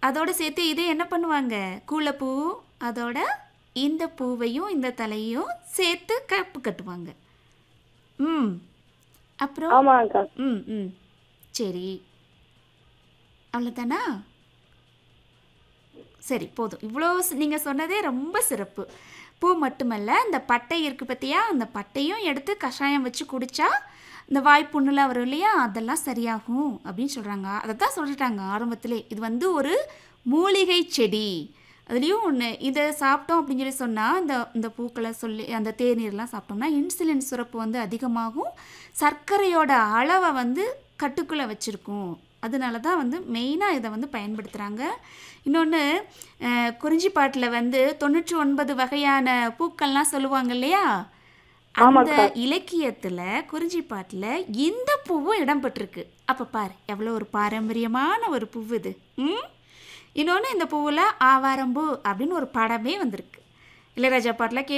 அதோட சேர்த்து இதே என்ன பண்ணுவாங்க கூலப்பூ அதோட இந்த பூவையும் இந்த தலையும் சேர்த்து கப்பு கட்டுவாங்க ம் அப்புறம் ஆமாக்கா ம் ம் சரி அவ்வளோதானா சரி போதும் இவ்வளோ நீங்கள் சொன்னதே ரொம்ப சிறப்பு பூ மட்டுமல்ல இந்த பட்டை இருக்குது பார்த்தியா அந்த பட்டையும் எடுத்து கஷாயம் வச்சு குடித்தா இந்த வாய்ப்புண்ணுலாம் வரும் இல்லையா அதெல்லாம் சரியாகும் அப்படின்னு சொல்கிறாங்க அதை தான் சொல்லிட்டாங்க ஆரம்பத்திலே இது வந்து ஒரு மூலிகை செடி அதுலேயும் ஒன்று இதை சாப்பிட்டோம் அப்படின்னு சொல்லி சொன்னால் இந்த இந்த பூக்களை சொல்லி அந்த தேநீர்லாம் சாப்பிட்டோம்னா இன்சுலின் சுரப்பு வந்து அதிகமாகும் சர்க்கரையோட அளவை வந்து கட்டுக்குள்ளே வச்சுருக்கும் அதனால தான் வந்து மெயினாக இதை வந்து பயன்படுத்துகிறாங்க இன்னொன்று குறிஞ்சிப்பாட்டில் வந்து தொண்ணூற்றி ஒன்பது வகையான பூக்கள்லாம் சொல்லுவாங்க இல்லையா அந்த இலக்கியத்தில் குறிஞ்சிப்பாட்டில் இந்த பூவும் இடம்பெற்றிருக்கு அப்போ பாரு எவ்வளோ ஒரு பாரம்பரியமான ஒரு பூ இது ம் இன்னொன்று இந்த பூவில் ஆவாரம்பூ அப்படின்னு ஒரு படமே வந்திருக்கு இளையராஜா பாட்டில் கே